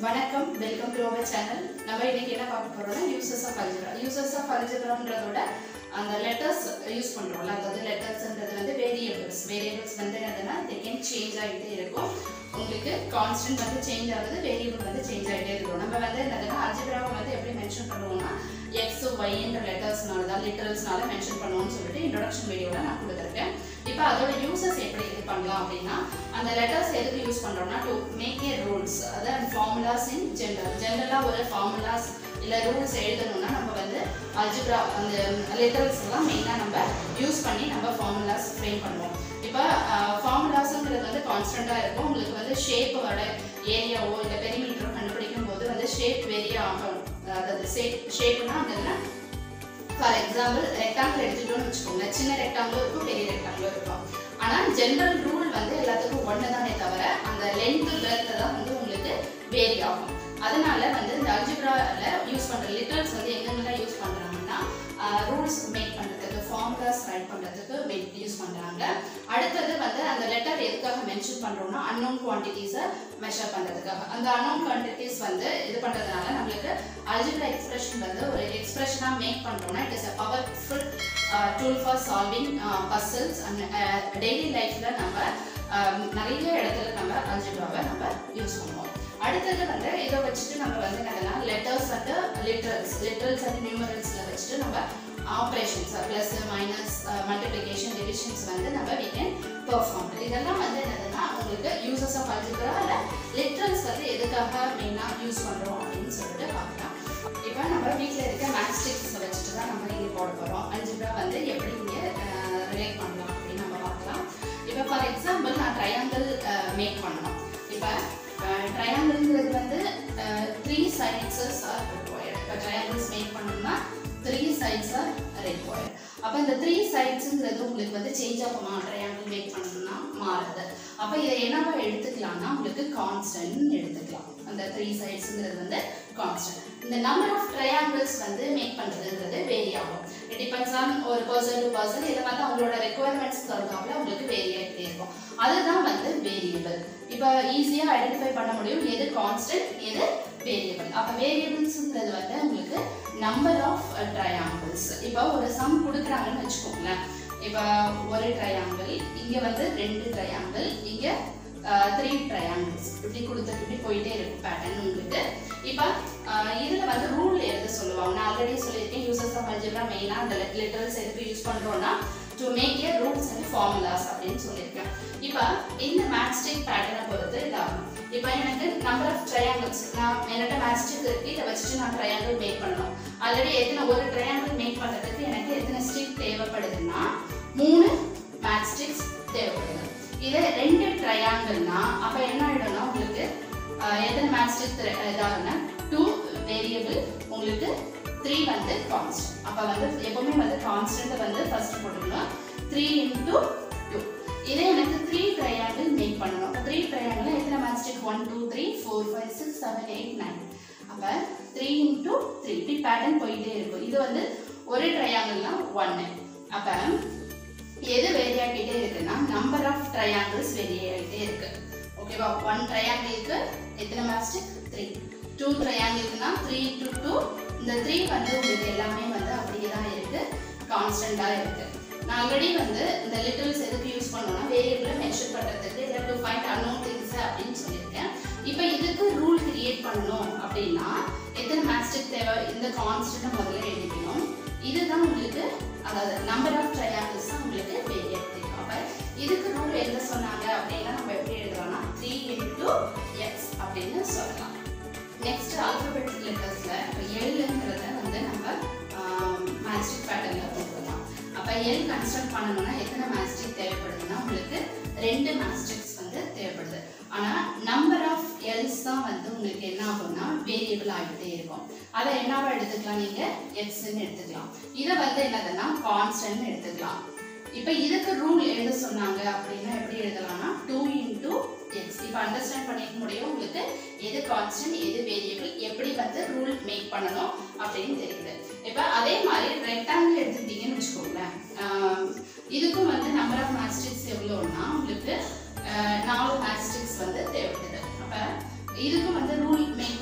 வணக்கம் welcome to our channel நம்ம இன்னைக்கு என்ன பார்க்க போறோம்னா uses of algebra uses of அல்ஜிப்ரான்றதோட அந்த லெட்டர்ஸ் யூஸ் பண்றோம்ல அதாவது லெட்டர்ஸ்ன்றது வந்து வேரியபிள்ஸ் வேரியபிள்ஸ் வந்து என்னதுன்னா தே கேன் சேஞ்ச் ஆகிட்டே இருக்கும் உங்களுக்கு கான்ஸ்டன்ட் வந்து சேஞ்ச் ஆகுது வேரியபிள் வந்து சேஞ்ச் ஆகிட்டே இருக்கும் நம்ம வந்து என்னதுன்னா அல்ஜிப்ராவை வந்து எப்படி மென்ஷன் பண்ணுவோம்னா எக்ஸ் ஒய்ன்ற லெட்டர்ஸ்னால தான் லிட்டரல்ஸ்னால மென்ஷன் பண்ணுவோம்னு சொல்லிட்டு இன்ட்ரடக்ஷன் வீடியோவில் நான் கொடுத்துருக்கேன் இப்போ அதோட யூசஸ் எப்படி இது பண்ணலாம் அப்படின்னா அந்த லெட்டர்ஸ் எதுக்கு யூஸ் பண்ணுறோம்னா டு மேக் ஏ ரூல்ஸ் அதாவது ஃபார்முலாஸ் இன் ஜென்ரல் ஜென்ரலாக ஒரு ஃபார்முலாஸ் இல்லை ரூல்ஸ் எழுதணும்னா நம்ம வந்து அல்ஜிப்ரா அந்த லெட்டர்ஸ் எல்லாம் மெயினாக நம்ம யூஸ் பண்ணி நம்ம ஃபார்முலாஸ் ஃப்ரேம் பண்ணுவோம் இப்போ ஃபார்முலாஸுங்கிறது வந்து கான்ஸ்டண்ட்டாக இருக்கும் உங்களுக்கு வந்து ஷேப்போட ஏரியாவோ இல்லை பெரிமீட்டரோ கண்டுபிடிக்கும் போது வந்து ஷேப் வேரி ஆகும் அதாவது ஷேப் ஷேப்னா அந்த ஃபார் எக்ஸாம்பிள் ரெக்டாங்கிள் எடுத்துட்டோம்னு வச்சுக்கோங்க சின்ன ரெக்டாங்கிளும் இருக்கும் பெரிய ரெக்டாங்கிளும் இருக்கும் ஆனால் ஜென்ரல் ரூல் வந்து எல்லாத்துக்கும் ஒன்று தானே தவிர அந்த லென்த்து பிரெத்து தான் வந்து உங்களுக்கு வேரி ஆகும் அதனால வந்து இந்த அல்ஜிப்ராவில் யூஸ் பண்ணுற லிட்டர்ஸ் வந்து எங்கெங்கெல்லாம் யூஸ் பண்ணுறாங்கன்னா ரூல்ஸ் மேக் பண்ணுறதுக்கு ஃபார்முலாஸ் ரைட் பண்ணுறதுக்கு மேக் யூஸ் பண்ணுறாங்க அடுத்தது வந்து அந்த லெட்டர் எதுக்காக மென்ஷன் பண்ணுறோம்னா அன்னோன் குவான்டிட்டிஸை மெஷர் பண்ணுறதுக்காக அந்த அன்னோன் குவான்டிட்டிஸ் வந்து இது பண்ணுறதுனால நம்மளுக்கு அல்ஜிப்ரா எக்ஸ்பிரஷன் வந்து ஒரு எக்ஸ்பிரஷனாக மேக் பண்ணுறோம்னா it is a powerful tool for solving puzzles and daily லைஃப்பில் நம்ம um, நிறைய இடத்துல நம்ம அல்ஜிப்ராவை நம்ம யூஸ் பண்ணுவோம் அடுத்தது வந்து இதை வச்சுட்டு நம்ம வந்து என்னன்னா letters and literals literals and நியூமரல்ஸில் வச்சுட்டு நம்ம operations plus minus multiplication divisions வந்து நம்ம we can perform இதெல்லாம் வந்து என்னதுன்னா உங்களுக்கு யூசஸ் ஆஃப் அல்ஜிப்ரா இல்லை லிட்ரல்ஸ் வந்து எதுக்காக மெயினாக யூஸ் பண்ணுறோம் அப்படின்னு சொல்லிட்டு பார்க்கலாம் இப்போ நம்ம வீட்டில் இருக்க மேக்ஸ்டிக்ஸை வச்சுட்டு தான் நம்ம இங்கே போட போகிறோம் அல்ஜிப்ரா வந்து எப்படி இங்கே ரிலேட் பண்ணலாம் அப்படின்னு நம்ம பார்க்கலாம் இப்போ ஃபார் எக்ஸாம்பிள் நான் ட்ரையாங்கிள் மேக் பண்ணணும் இப்போ ட்ரையாங்கிள்ங்கிறது வந்து த்ரீ சைட்ஸஸ் ஆர் required இப்போ ட்ரையாங்கிள்ஸ் மேக் பண்ணணும்னா த்ரீ சைட்ஸ் ஆர் required அப்போ இந்த த்ரீ சைட்ஸுங்கிறது உங்களுக்கு வந்து சேஞ்ச் ஆகுமா ட்ரையாங்கிள் மேக் பண்ணணும்னா மாறுது அப்போ இதை என்னவா எடுத்துக்கலாம்னா உங்களுக்கு கான்ஸ்டன்ட் எடுத்துக்கலாம் அந்த த்ரீ சைட்ஸுங்கிறது வந்து கான்ஸ்டன்ட் இந்த நம்பர் ஆஃப் ட்ரையாங்கிள்ஸ் வந்து மேக் பண்ணுறதுங்கிறது வேரி ஆகும் இட் டிபெண்ட்ஸ் ஆன் ஒரு பர்சன் டு பர்சன் இதை வந்து அவங்களோட ரெக்குவயர்மெண்ட்ஸ் தகுந்தாப்புல உங்களுக்கு வேரி ஆகிட்டே இருக்கும் அதுதான் வந்து வேரியபிள் இப்போ ஈஸியாக ஐடென்டிஃபை பண்ண முடியும் எது கான்ஸ்டன்ட் எது வேரியபிள் அப்போ வேரியபிள்ஸுங்கிறது வந்து உங்களுக்கு நம்பர் ஆஃப் ட்ரையாங்கிள்ஸ் இப்போ ஒரு சம் கொடுக்குறாங்கன்னு வச்சுக்கோங்களேன் இப்போ ஒரு ட்ரையாங்கிள் இங்கே வந்து ரெண்டு ட்ரையாங்கிள் இங்கே த்ரீ ட்ரையாங்கிள்ஸ் இப்படி கொடுத்துட்டு இப்படி போயிட்டே இருக்கும் பேட்டர்ன் உங்களுக்கு இப்போ இதில் வந்து ரூல் எழுத சொல்லுவாங்க நான் ஆல்ரெடி சொல்லியிருக்கேன் யூசஸ் ஆஃப் அல்ஜிப்ரா மெயினாக அந்த லெட்டர்ஸ் எதுக்கு யூஸ் பண்ணுறோன்னா to make a rules and formulas அப்படின்னு சொல்லியிருக்கேன் இப்போ இந்த மேட்ச்ஸ்டிக் பேட்டர்னை பொறுத்து இதாகும் இப்போ எனக்கு நம்பர் ஆஃப் ட்ரையாங்கிள்ஸ் நான் என்னோட மேட்ச்ஸ்டிக் இருக்கு இதை வச்சுட்டு நான் ட்ரையாங்கிள் மேக் பண்ணணும் ஆல்ரெடி எத்தனை ஒரு ட்ரையாங்கிள் மேக் பண்ணுறதுக்கு எனக்கு எத்தனை ஸ்டிக் தேவைப்படுதுன்னா மூணு மேட்ச்ஸ்டிக்ஸ் தேவைப்படுது இதே ரெண்டு ட்ரையாங்கிள்னா அப்போ என்ன ஆகிடும்னா உங்களுக்கு ஆஹ், எத்தனை மேட்ச்ஸ்டிக் இதாகுன்னா டூ வேரியபிள் உங்களுக்கு த்ரீ வந்து கான்ஸ்டன்ட் அப்போ வந்து எப்பவுமே வந்து கான்ஸ்டன்ட்டை வந்து ஃபர்ஸ்ட் போட்டுக்கணும் த்ரீ இன்டூ டூ இதே எனக்கு த்ரீ ட்ரையாங்கிள் மேக் பண்ணணும் அப்போ த்ரீ ட்ரையாங்கிள் எத்தனை matchstick one two three four five six seven eight nine அப்போ த்ரீ இன்டூ த்ரீ இப்படி பேட்டர்ன் போயிட்டே இருக்கும் இது வந்து ஒரு ட்ரையாங்கிள்னா ஒன்று அப்போ எது வேரி ஆகிட்டே இருக்குன்னா நம்பர் ஆஃப் ட்ரையாங்கிள்ஸ் வேரி ஆகிட்டே இருக்கு ஓகேவா ஒன் ட்ரையாங்கிளுக்கு எத்தனை மேட்ச்ஸ்டிக் த்ரீ டூ ட்ரையாங்கிள்னா த்ரீ டு டூ இந்த த்ரீ வந்து உங்களுக்கு எல்லாமே வந்து அப்படியே தான் இருக்கு கான்ஸ்டண்ட்டாக இருக்கு நான் ஆல்ரெடி வந்து இந்த லிட்டில்ஸ் எதுக்கு யூஸ் பண்ணோம்னா வேரியபிளை மென்ஷன் பண்ணுறதுக்கு இல்லை டு ஃபைண்ட் அன்னோன் திங்ஸ் அப்படின்னு சொல்லியிருக்கேன் இப்போ இதுக்கு ரூல் கிரியேட் பண்ணணும் அப்படின்னா எத்தனை மேட்ச்ஸ்டிக் தேவை இந்த கான்ஸ்டன்ட்டை முதல்ல எழுதிக்கணும் இதுதான் உங்களுக்கு அதாவது நம்பர் ஆஃப் ட்ரையாங்கிள்ஸ் தான் உங்களுக்கு வேரியபிள் தெரியும் அப்போ இதுக்கு ரூல் எழுத சொன்னாங்க அப்படின்னா நம்ம எப்படி எழுதுறோம்னா த்ரீ இன்டூ எக்ஸ் அப்படின்னு சொல்லலாம் நெக்ஸ்ட் ஆல்பபெட்டிக் லெட்டர்ஸில் இப்போ எல்லுங்கிறத வந்து நம்ம மேஜிக் பேட்டர்னில் போட்டுக்கலாம் அப்போ எல் கன்ஸ்ட்ரக்ட் பண்ணணும்னா எத்தனை மேஜிக் தேவைப்படுதுன்னா உங்களுக்கு ரெண்டு மேஜிக்ஸ் வந்து தேவைப்படுது ஆனால் நம்பர் ஆஃப் எல்ஸ் தான் வந்து உங்களுக்கு என்ன ஆகும்னா வேரியபிள் ஆகிட்டே இருக்கும் அதை என்னவா எடுத்துக்கலாம் நீங்கள் எக்ஸ்ன்னு எடுத்துக்கலாம் இதை வந்து என்னதுன்னா கான்ஸ்டன்ட் எடுத்துக்கலாம் இப்போ இதுக்கு ரூல் எழுத சொன்னாங்க அப்படின்னா எப்படி எழுதலாம்னா டூ இன்டூ எக்ஸ் இப்போ அண்டர்ஸ்டாண்ட் பண்ணிக்க முடியும் உங்களுக்கு எது கான்ஸ்டன்ட் எது வேரியபிள் எப்படி வந்து ரூல் மேக் பண்ணணும் அப்படின்னு தெரியுது இப்போ அதே மாதிரி ரெக்டாங்கிள் எடுத்துக்கிட்டீங்கன்னு வச்சுக்கோங்களேன் ஆஹ் இதுக்கும் வந்து நம்பர் ஆஃப் மேட்ஸ்டிக்ஸ் எவ்வளோன்னா உங்களுக்கு ஆஹ் நாலு மேட்ஸ்டிக்ஸ் வந்து தேவைப்படுது அப்போ இதுக்கும் வந்து ரூல் மேக்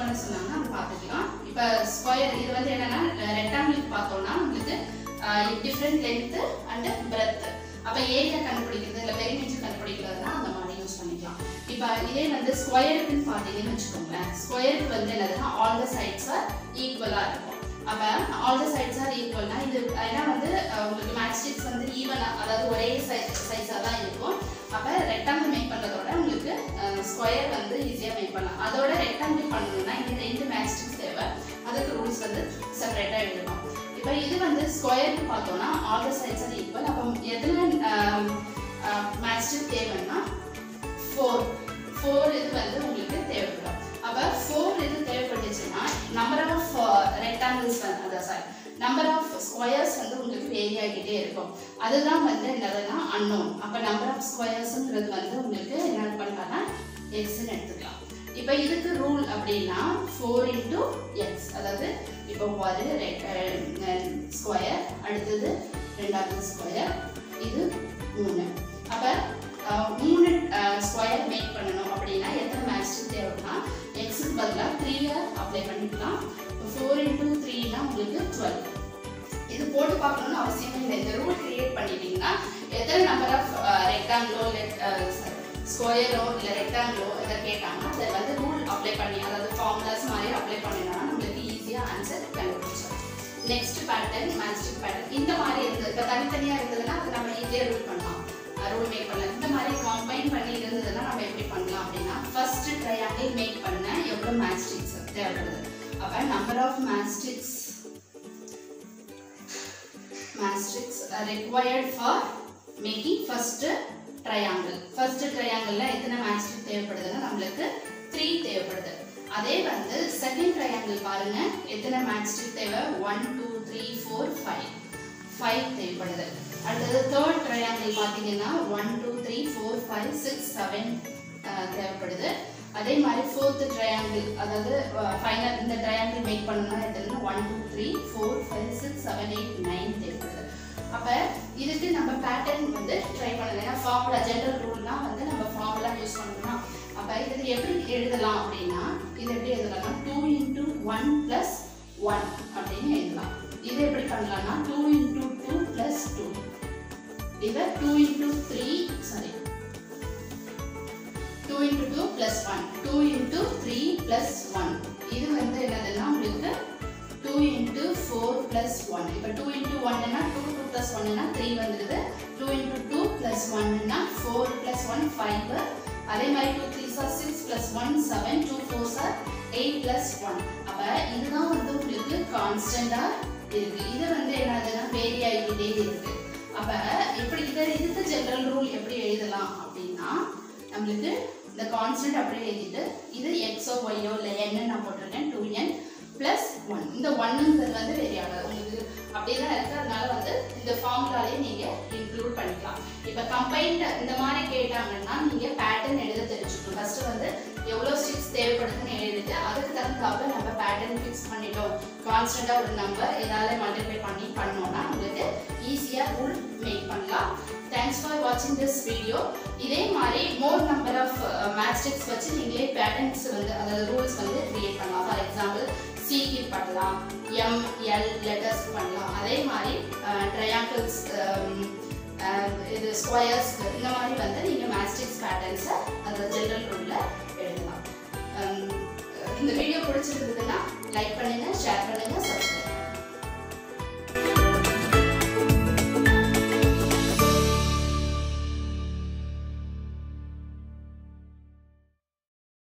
இப்போ ஸ்கொயர் இது வந்து என்னன்னா ரெக்டாங்கிளுக்கு பார்த்தோம்னா உங்களுக்கு டிஃப்ரெண்ட் லென்த்து அண்ட் பிரெத் அப்போ ஏரியா கண்டுபிடிக்கிறது இல்லை பெரிமீட்டர் கண்டுபிடிக்கிறதுனா அந்த மாதிரி யூஸ் பண்ணிக்கலாம் இப்போ இதே வந்து ஸ்கொயருக்குன்னு பார்த்தீங்கன்னு வச்சுக்கோங்களேன் ஸ்கொயருக்கு வந்து என்னதுன்னா ஆல் த சைட்ஸ் ஆர் ஈக்குவலாக இருக்கும் அப்போ ஆல் த சைட்ஸ் ஆர் ஈக்குவல்னா இது ஏன்னா வந்து அஹ், உங்களுக்கு மேட்ச்ஸ்டிக்ஸ் வந்து ஈவனாக அதாவது ஒரே சைஸாக தான் இருக்கும் அப்போ ரெக்டாங்கிள் மேக் பண்ணுறதோட உங்களுக்கு ஸ்கொயர் வந்து ஈஸியாக மேக் பண்ணலாம் அதோட ரெக்டாங்கிள் பண்ணணும்னா இங்கே ரெண்டு மேட்ச்ஸ்டிக்ஸ் தேவை அதுக்கு ரூல்ஸ் வந்து செப்பரேட்டாக எழுதணும் இப்போ இது வந்து ஸ்கொயர்னு பார்த்தோம்னா all the sides are equal அப்போ எத்தனை மேட்ச்ஸ்டிக் தேவைன்னா ஃபோர் ஃபோர் இது வந்து உங்களுக்கு தேவைப்படும் அப்போ ஃபோர் இது தேவைப்பட்டுச்சுன்னா நம்பர் ஆஃப் ரெக்டாங்கிள்ஸ் வந்து அதான் சாரி நம்பர் ஆஃப் ஸ்கொயர்ஸ் வந்து உங்களுக்கு வேரி ஆகிட்டே இருக்கும் அதுதான் வந்து என்னதுன்னா அன்னோன் அப்போ நம்பர் ஆஃப் ஸ்கொயர்ஸுங்கிறது வந்து உங்களுக்கு என்ன பண்ணலாம்னா எக்ஸ்ன்னு எடுத்துக்கலாம் இப்போ இதுக்கு ரூல் அப்படின்னா ஃபோர் இன்டூ எக்ஸ் அதாவது இப்போ ஒரு ஸ்கொயர் அடுத்தது ரெண்டாவது ஸ்கொயர் இது மூணு அப்போ மூணு ஸ்கொயர் மேக் பண்ணணும் அப்படின்னா எத்தனை மேட்ச் தேவைன்னா எக்ஸுக்கு பதிலாக த்ரீயை அப்ளை பண்ணிக்கலாம் ஃபோர் இன்டூ த்ரீனா உங்களுக்கு டுவெல் இது போட்டு பார்க்கணும்னு அவசியமே இல்லை இந்த ரூல் கிரியேட் பண்ணிட்டீங்கன்னா எத்தனை நம்பர் ஆஃப் ரெக்டாங்கிளோ இல்லை ஸ்கொயரோ இல்லை ரெக்டாங்கிளோ இதை கேட்டாங்கன்னா அதை வந்து ரூல் அப்ளை பண்ணி அதாவது ஃபார்முலாஸ் மாதிரி அப்ளை பண்ணினா நம்மளுக்கு ஈஸியாக ஆன்சர் கண்டுபிடிச்சோம் நெக்ஸ்ட் பேட்டர்ன் மேஜிக் பேட்டர்ன் இந்த மாதிரி இருந்தது இப்போ தனித்தனியாக இருந்ததுன்னா அது நம்ம ஈஸியாக ரூல் பண்ணலாம் ரூல் மேக் பண்ணலாம் இந்த மாதிரி காம்பைன் பண்ணி இருந்ததுன்னா நம்ம எப்படி பண்ணலாம் அப்படின்னா ஃபர்ஸ்ட் ட்ரையாங்கிள் மேக் பண்ண எவ்வளோ மேட்ச்ஸ்டிக்ஸ் தேவைப்படுது அப்போ number of matchsticks matchsticks required for making first triangle first ட்ரையாங்கிள்ல எத்தனை மேட்ச்ஸ்டிக் தேவைப்படுதுன்னா நம்மளுக்கு த்ரீ தேவைப்படுது அதே வந்து செகண்ட் ட்ரையாங்கிள் பாருங்க எத்தனை மேட்ச்ஸ்டிக் தேவை one two three four five five தேவைப்படுது அடுத்தது தேர்ட் ட்ரையாங்கிள் பார்த்தீங்கன்னா one two three four five six seven தேவைப்படுது அதே மாதிரி ஃபோர்த் ட்ரையாங்கிள் அதாவது ஃபைனல் இந்த ட்ரையாங்கிள் மேக் பண்ணணும்னா எத்தனை one two three four five six seven eight nine தேவைப்படுது அப்போ இதுக்கு நம்ம பேட்டர்ன் வந்து ட்ரை பண்ணலாம் ஏன்னா ஃபார்முலா ஜென்ரல் ரூல்னால் வந்து நம்ம ஃபார்முலா யூஸ் பண்ணணும் அப்போ இதுக்கு எப்படி எழுதலாம் அப்படின்னா இது எப்படி எழுதலாம்னா two into one plus one அப்படின்னு எழுதலாம் இது எப்படி பண்ணலாம்னா two into two plus two இதை two into three sorry two into two plus one two into three plus one இது வந்து என்னதுன்னா உங்களுக்கு two into four plus one இப்போ டூ இன்டூ ஒன்னுனா டூ டூ ப்ளஸ் ஒன்னுனா த்ரீ வந்துடுது டூ இன்டூ டூ ப்ளஸ் ஒன்னுனா ஃபோர் ப்ளஸ் ஒன் ஃபைவ் அதே மாதிரி டூ த்ரீ சார் six plus one seven two four சார் எயிட் ப்ளஸ் ஒன் அப்போ இதுதான் வந்து உங்களுக்கு கான்ஸ்டண்டாக இருக்கு இது வந்து என்னதுன்னா வேரி ஆகிக்கிட்டே இருக்கு அப்போ இப்படி இதை இதுக்கு ஜெனரல் ரூல் எப்படி எழுதலாம் அப்படின்னா நம்மளுக்கு இந்த கான்ஸ்டன்ட் அப்படியே எழுதிட்டு இது எக்ஸோ ஒய்யோ இல்லை என்ன நான் போட்டிருக்கேன் டூ என் ப்ளஸ் ஒன் இந்த ஒன்னுங்கிறது வந்து வேரி ஆகாது உங்களுக்கு அப்படியே தான் இருக்குது அதனால வந்து இந்த ஃபார்முலாலேயே நீங்கள் இன்க்ளூட் பண்ணிக்கலாம் இப்போ கம்பைன்ட் இந்த மாதிரி கேட்டாங்கன்னா நீங்கள் பேட்டர்ன் எழுத தெரிஞ்சுக்கணும் ஃபஸ்ட்டு வந்து எவ்வளோ ஸ்டிக்ஸ் தேவைப்படுதுன்னு எழுதிட்டு அதுக்கு தகுந்தாப்புல நம்ம பேட்டர்ன் ஃபிக்ஸ் பண்ணிட்டோம் கான்ஸ்டண்ட்டாக ஒரு நம்பர் இதால் மல்டிப்ளை பண்ணி பண்ணோம்னா உங்களுக்கு ஈஸியாக ரூல் மேக் பண்ணலாம் தேங்க்ஸ் ஃபார் வாட்சிங் திஸ் வீடியோ இதே மாதிரி மோர் நம்பர் ஆஃப் மேட்ரிக்ஸ் வச்சு நீங்களே பேட்டர்ன்ஸ் வந்து அதாவது ரூல்ஸ் வந்து கிரியேட் பண்ணலாம் ஃபார் எக்ஸாம்பிள் சிக்கு பண்ணலாம் எம் எல் லெட்டர்ஸ் பண்ணலாம் அதே மாதிரி ட்ரையாங்கிள்ஸ் இது ஸ்கொயர்ஸ் இந்த மாதிரி வந்து நீங்கள் மேட்ரிக்ஸ் பேட்டர்ன்ஸை அந்த ஜென்ரல் ரூலில் எழுதலாம் இந்த வீடியோ பிடிச்சிருந்ததுன்னா லைக் பண்ணுங்கள் ஷேர் பண்ணுங்கள் சப்ஸ்கிரைப்